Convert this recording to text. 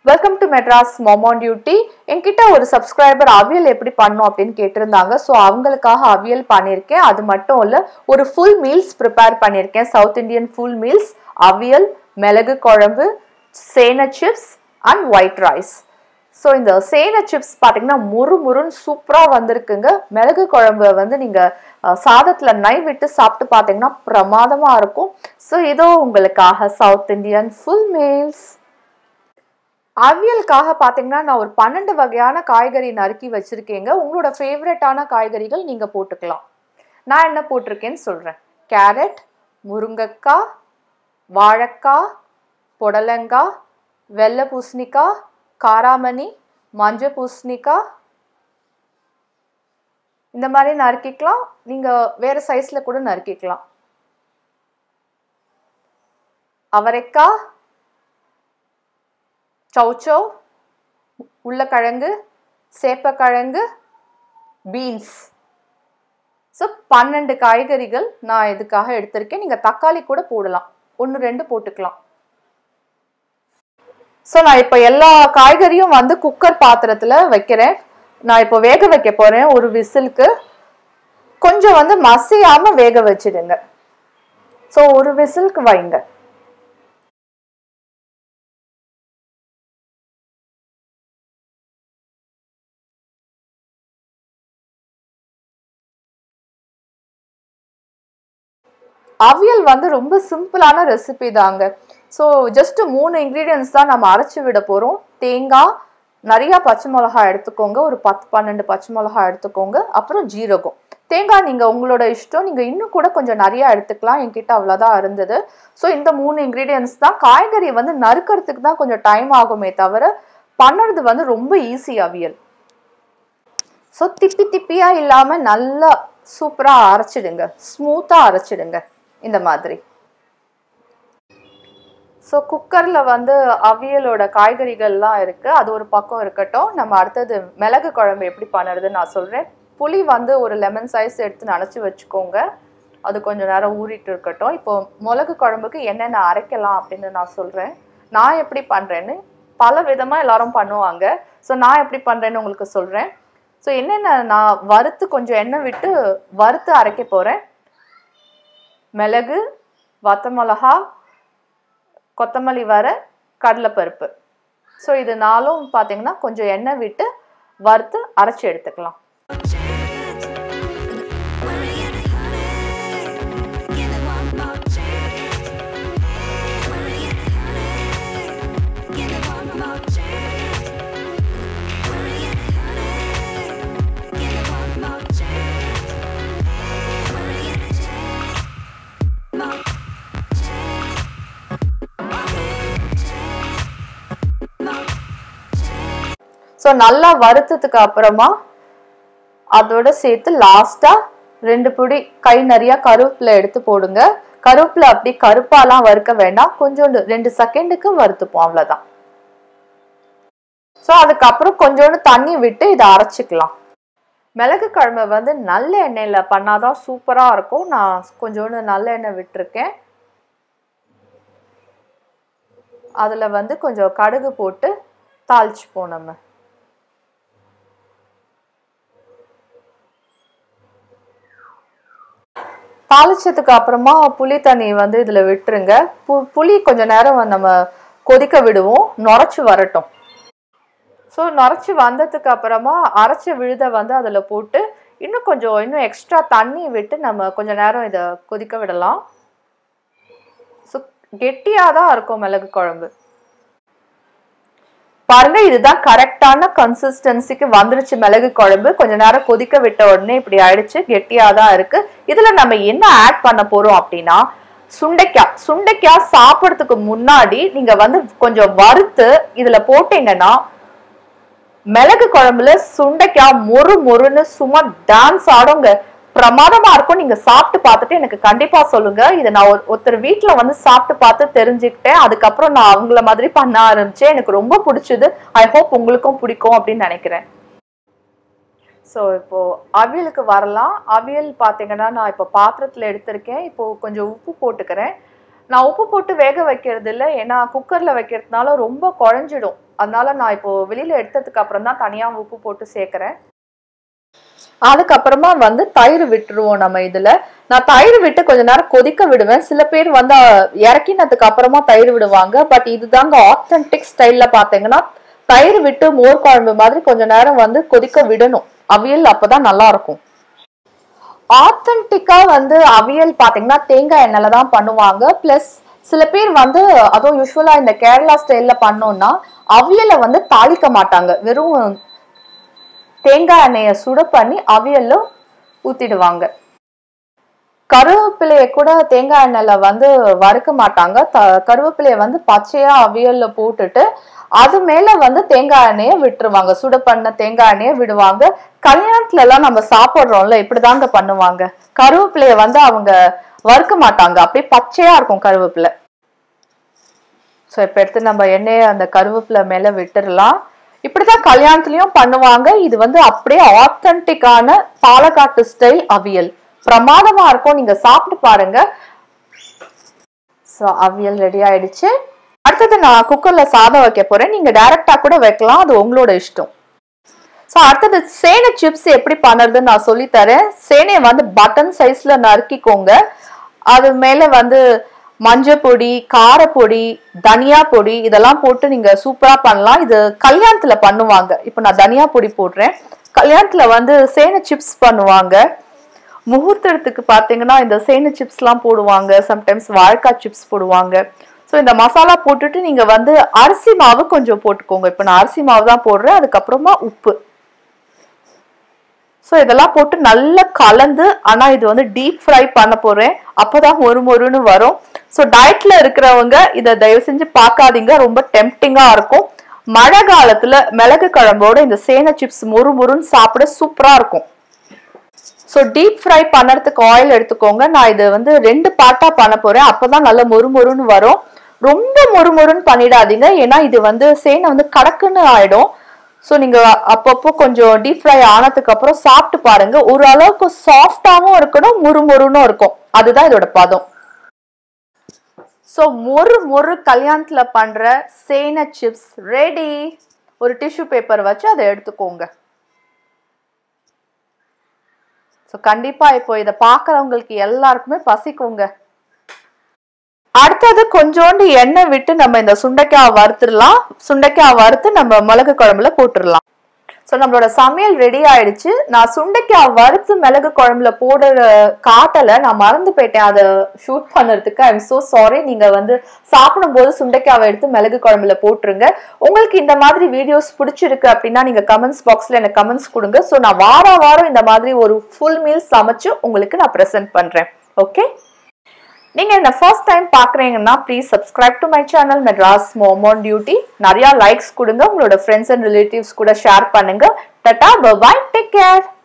welcome to Madras mom on duty என்கிட்ட ஒரு subscriber அவியல் எப்படி பண்ணும் அப்படின்னு கேட்டிருந்தாங்க ஸோ அவங்களுக்காக அவியல் பண்ணியிருக்கேன் அது மட்டும் இல்லை ஒரு ஃபுல் மீல்ஸ் ப்ரிப்பேர் பண்ணியிருக்கேன் சவுத் இந்தியன் ஃபுல் மீல்ஸ் அவியல் மிளகு குழம்பு சேன chips and white rice so இந்த சேன சிப்ஸ் பார்த்தீங்கன்னா முறு முறுன்னு சூப்பராக வந்திருக்குங்க மிளகு குழம்பு வந்து நீங்கள் சாதத்தில் நை விட்டு சாப்பிட்டு பார்த்தீங்கன்னா பிரமாதமாக இருக்கும் ஸோ இதோ உங்களுக்காக சவுத் இந்தியன் ஃபுல் மீல்ஸ் அவியலுக்காக பார்த்தீங்கன்னா நான் ஒரு பன்னெண்டு வகையான காய்கறி நறுக்கி வச்சிருக்கேங்க உங்களோட ஃபேவரட்டான காய்கறிகள் நீங்கள் போட்டுக்கலாம் நான் என்ன போட்டிருக்கேன்னு சொல்கிறேன் கேரட் முருங்கைக்காய் வாழைக்காய் புடலங்காய் வெள்ளை பூசணிக்காய் காராமணி மஞ்சள் பூசணிக்காய் இந்த மாதிரி நறுக்கிக்கலாம் நீங்கள் வேறு சைஸில் கூட நறுக்கிக்கலாம் அவரைக்காய் சௌச்சௌ உருளைக்கிழங்கு சேப்பக்கிழங்கு பீன்ஸ் ஸோ பன்னெண்டு காய்கறிகள் நான் இதுக்காக எடுத்திருக்கேன் நீங்கள் தக்காளி கூட போடலாம் ஒன்று ரெண்டு போட்டுக்கலாம் ஸோ நான் இப்போ எல்லா காய்கறியும் வந்து குக்கர் பாத்திரத்தில் வைக்கிறேன் நான் இப்போ வேக வைக்க போகிறேன் ஒரு விசிலுக்கு கொஞ்சம் வந்து மசியாமல் வேக வச்சிடுங்க ஸோ ஒரு விசிலுக்கு வைங்க அவியல் வந்து ரொம்ப சிம்பிளான ரெசிபி தாங்க ஸோ ஜஸ்ட் மூணு இன்க்ரீடியன்ஸ் தான் நம்ம அரைச்சி விட போகிறோம் தேங்காய் நிறையா பச்சை மிளகாய் எடுத்துக்கோங்க ஒரு பத்து பன்னெண்டு பச்சை மிளகாய் எடுத்துக்கோங்க அப்புறம் ஜீரகம் தேங்காய் நீங்கள் உங்களோட இஷ்டம் நீங்கள் இன்னும் கூட கொஞ்சம் நிறையா எடுத்துக்கலாம் என்கிட்ட அவ்வளோதான் இருந்தது ஸோ இந்த மூணு இன்க்ரீடியன்ஸ் தான் காய்கறி வந்து நறுக்கிறதுக்கு தான் கொஞ்சம் டைம் ஆகுமே தவிர பண்ணுறது வந்து ரொம்ப ஈஸி அவியல் ஸோ திப்பி திப்பியாக இல்லாமல் நல்லா சூப்பராக அரைச்சிடுங்க ஸ்மூத்தாக அரைச்சிடுங்க இந்த மாதிரி ஸோ குக்கரில் வந்து அவியலோட காய்கறிகள்லாம் இருக்குது அது ஒரு பக்கம் இருக்கட்டும் நம்ம அடுத்தது மிளகு குழம்பு எப்படி பண்ணுறதுன்னு நான் சொல்கிறேன் புளி வந்து ஒரு லெமன் சைஸ் எடுத்து நினச்சி வச்சுக்கோங்க அது கொஞ்சம் நேரம் ஊறிட்டு இருக்கட்டும் இப்போ மிளகு குழம்புக்கு என்னென்ன அரைக்கலாம் அப்படின்னு நான் சொல்கிறேன் நான் எப்படி பண்ணுறேன்னு பல விதமாக எல்லாரும் பண்ணுவாங்க ஸோ நான் எப்படி பண்ணுறேன்னு உங்களுக்கு சொல்கிறேன் ஸோ என்னென்ன நான் வறுத்து கொஞ்சம் எண்ணெய் விட்டு வறுத்து அரைக்க போகிறேன் மிளகு வத்த மிளகா கொத்தமல்லி வர கடலைப்பருப்பு ஸோ இது நாலும் பார்த்தீங்கன்னா கொஞ்சம் எண்ணெய் விட்டு வறுத்து அரைச்சி எடுத்துக்கலாம் ஸோ நல்லா வறுத்ததுக்கு அப்புறமா அதோட சேர்த்து லாஸ்டா ரெண்டு பிடி கை நிறைய கருவேப்பிலை எடுத்து போடுங்க கருவேப்பிலை அப்படி கருப்பாலாம் வறுக்க வேண்டாம் கொஞ்சோண்டு ரெண்டு செகண்டுக்கு வறுத்துப்போம் அவ்வளோதான் ஸோ அதுக்கப்புறம் கொஞ்சோண்டு தண்ணி விட்டு இதை அரைச்சிக்கலாம் மிளகு குழம்பு வந்து நல்ல எண்ணெயில் பண்ணாதான் சூப்பராக இருக்கும் நான் கொஞ்சோண்டு நல்ல எண்ணெய் விட்டுருக்கேன் அதில் வந்து கொஞ்சம் கடுகு போட்டு தாளிச்சுப்போம் நம்ம தாளிச்சதுக்கு அப்புறமா புளி தண்ணி வந்து இதில் விட்டுருங்க பு புளி கொஞ்ச நேரம் நம்ம கொதிக்க விடுவோம் நுரைச்சி வரட்டும் ஸோ நுரைச்சி வந்ததுக்கு அப்புறமா அரைச்ச விழுத வந்து அதில் போட்டு இன்னும் கொஞ்சம் இன்னும் எக்ஸ்ட்ரா தண்ணி விட்டு நம்ம கொஞ்ச நேரம் இதை கொதிக்க விடலாம் ஸோ கெட்டியாக தான் இருக்கும் மிளகு குழம்பு பாருங்க இதுதான் கரெக்டான கன்சிஸ்டன்சிக்கு வந்துருச்சு மிளகு குழம்பு கொஞ்ச நேரம் கொதிக்க விட்ட உடனே இப்படி ஆயிடுச்சு கெட்டியா தான் இருக்கு இதுல நம்ம என்ன ஆட் பண்ண போறோம் அப்படின்னா சுண்டைக்காய் சுண்டைக்காய் சாப்பிட்றதுக்கு முன்னாடி நீங்க வந்து கொஞ்சம் வறுத்து இதுல போட்டீங்கன்னா மிளகு குழம்புல சுண்டைக்காய் மொறு மொறுன்னு சும்மா டான்ஸ் ஆடுங்க பிரமாதமா இருக்கும் நீங்க சாப்பிட்டு பார்த்துட்டு எனக்கு கண்டிப்பா சொல்லுங்க இதை நான் ஒரு- ஒருத்தர் வீட்ல வந்து சாப்பிட்டு பார்த்து தெரிஞ்சுக்கிட்டேன் அதுக்கப்புறம் நான் அவங்கள மாதிரி பண்ண ஆரம்பிச்சேன் எனக்கு ரொம்ப பிடிச்சது ஐ ஹோப் உங்களுக்கும் பிடிக்கும் அப்படின்னு நினைக்கிறேன் ஸோ இப்போ அவியலுக்கு வரலாம் அவியல் பார்த்தீங்கன்னா நான் இப்போ பாத்திரத்தில் எடுத்திருக்கேன் இப்போ கொஞ்சம் உப்பு போட்டுக்கிறேன் நான் உப்பு போட்டு வேக வைக்கிறது இல்லை ஏன்னா குக்கரில் வைக்கிறதுனால ரொம்ப குழஞ்சிடும் அதனால நான் இப்போ வெளியில எடுத்ததுக்கு அப்புறம் தான் தனியா உப்பு போட்டு சேர்க்கிறேன் அதுக்கப்புறமா வந்து தயிர் விட்டுருவோம் நம்ம இதுல நான் தயிர் விட்டு கொஞ்ச நேரம் கொதிக்க விடுவேன் சில பேர் வந்து அஹ், இறக்கினதுக்கு அப்புறமா தயிர் விடுவாங்க பட் இதுதாங்க ஆத்தென்டிக் ஸ்டைல்ல பாத்தீங்கன்னா தயிர் விட்டு மோர் குழம்பு மாதிரி கொஞ்ச நேரம் வந்து கொதிக்க விடணும் அவியல் அப்பதான் நல்லா இருக்கும் ஆத்தென்டிக்கா வந்து அவியல் பாத்தீங்கன்னா தேங்காய் எண்ணெயில தான் பண்ணுவாங்க பிளஸ் சில பேர் வந்து அதுவும் யூஸ்வலா இந்த கேரளா ஸ்டைல்ல பண்ணோம்னா அவியலை வந்து தாளிக்க மாட்டாங்க வெறும் தேங்காய் எண்ணெயை சுட பண்ணி அவியல்ல ஊத்திடுவாங்க கருவேப்பிலைய கூட தேங்காய் எண்ணெயில வந்து வறுக்க மாட்டாங்க த- கருவேப்பிலைய வந்து பச்சையா அவியல்ல போட்டுட்டு அது மேல வந்து தேங்காய் எண்ணெயை விட்டுருவாங்க சுட பண்ண தேங்காய் எண்ணெயை விடுவாங்க கல்யாணத்துல எல்லாம் நம்ம சாப்பிடுறோம்ல இப்படிதாங்க பண்ணுவாங்க கருவேப்பிலைய வந்து அவங்க வறுக்க மாட்டாங்க அப்படியே பச்சையா இருக்கும் கருவேப்பிலை ஸோ இப்போ எடுத்து நம்ம எண்ணெயை அந்த கருவேப்பிலை மேல விட்டுறலாம் இப்படிதான் கல்யாணத்துலயும் பண்ணுவாங்க இது வந்து அப்படியே ஆத்தென்டிக்கான பாலக்காட்டு ஸ்டைல் அவியல் பிரமாதமா இருக்கும் நீங்க சாப்பிட்டு பாருங்க ஸோ அவியல் ரெடி ஆயிடுச்சு அடுத்தது நான் குக்கர்ல சாதம் வைக்க போறேன் நீங்க டைரக்டா கூட வைக்கலாம் அது உங்களோட இஷ்டம் ஸோ அடுத்தது சேனை சிப்ஸ் எப்படி பண்ணுறதுன்னு நான் சொல்லி தரேன் சேனையை வந்து பட்டன் சைஸ்ல நறுக்கிக்கோங்க அது மேல வந்து மஞ்சள் பொடி காரப்பொடி தனியா பொடி இதெல்லாம் போட்டு நீங்க சூப்பரா பண்ணலாம் இது கல்யாணத்துல பண்ணுவாங்க இப்போ நான் தனியா பொடி போடுறேன் கல்யாணத்துல வந்து சேனை சிப்ஸ் பண்ணுவாங்க முகூர்த்தத்துக்கு பார்த்தீங்கன்னா இந்த சேனை சிப்ஸ்லாம் போடுவாங்க சம்டைம்ஸ் வாழைக்காய் சிப்ஸ் போடுவாங்க ஸோ இந்த மசாலா போட்டுட்டு நீங்க வந்து அரிசி மாவு கொஞ்சம் போட்டுக்கோங்க இப்போ நான் அரிசி மாவு தான் போடுறேன் அதுக்கப்புறமா உப்பு ஸோ இதெல்லாம் போட்டு நல்லா கலந்து ஆனா இது வந்து டீப் ஃப்ரை பண்ண போறேன் அப்போதான் மொறு மொறுன்னு வரும் ஸோ டயட்ல இருக்கிறவங்க இதை தயவு செஞ்சு பார்க்காதீங்க ரொம்ப டெம்டிங்கா இருக்கும் மழை காலத்துல மிளகு குழம்போட இந்த சேனை சிப்ஸ் மொறு மொறுன்னு சாப்பிட சூப்பரா இருக்கும் ஸோ டீப் ஃப்ரை பண்ணுறதுக்கு ஆயில் எடுத்துக்கோங்க நான் இது வந்து ரெண்டு பார்ட்டா பண்ண போறேன் அப்பதான் நல்ல மொறு மொறுன்னு வரும் ரொம்ப மொறு மொறுன்னு பண்ணிடாதீங்க ஏன்னா இது வந்து சேனை வந்து கடக்குன்னு ஆயிடும் ஸோ நீங்க அப்பப்போ கொஞ்சம் டீப் ஃப்ரை ஆனதுக்கு அப்புறம் சாப்பிட்டு பாருங்க ஓரளவுக்கு சாஃப்டாவும் இருக்கணும் மொறு மொறுன்னும் இருக்கும் அதுதான் இதோட பதம் ஸோ மொறு மொறு கல்யாணத்துல பண்ற சேனை சிப்ஸ் ரெடி ஒரு டிஷ்யூ பேப்பர் வச்சு அதை எடுத்துக்கோங்க ஸோ கண்டிப்பா இப்போ இதை பார்க்குறவங்களுக்கு எல்லாருக்குமே பசிக்குங்க அடுத்தது கொஞ்சோண்டு எண்ணெய் விட்டு நம்ம இந்த சுண்டைக்காய் வறுத்துடலாம் சுண்டைக்காய் வறுத்து நம்ம மிளகு குழம்புல போட்டுடலாம் ஸோ நம்மளோட சமையல் ரெடி ஆயிடுச்சு நான் சுண்டைக்காய் வறுத்து மிளகு குழம்புல போடுற காட்டலை நான் மறந்து போயிட்டேன் அதை ஷூட் பண்ணுறதுக்கு ஐம் so சாரி நீங்க வந்து சாப்பிடும்போது சுண்டைக்காவை எடுத்து மிளகு குழம்புல போட்டுருங்க உங்களுக்கு இந்த மாதிரி வீடியோஸ் பிடிச்சிருக்கு அப்படின்னா நீங்க கமெண்ட்ஸ் பாக்ஸ்ல எனக்கு கமெண்ட்ஸ் கொடுங்க ஸோ நான் வார வாரம் இந்த மாதிரி ஒரு ஃபுல் மீல் சமைச்சு உங்களுக்கு நான் ப்ரெசென்ட் பண்றேன் ஓகே நீங்க என்ன ஃபர்ஸ்ட் டைம் பாக்குறீங்கன்னா please subscribe to my channel Madras mom on duty நிறைய லைக்ஸ் கொடுங்க உங்களோட ஃப்ரெண்ட்ஸ் அண்ட் ரிலேட்டிவ்ஸ் கூட ஷேர் பண்ணுங்க டட்டா பபாய் டேக் கேர்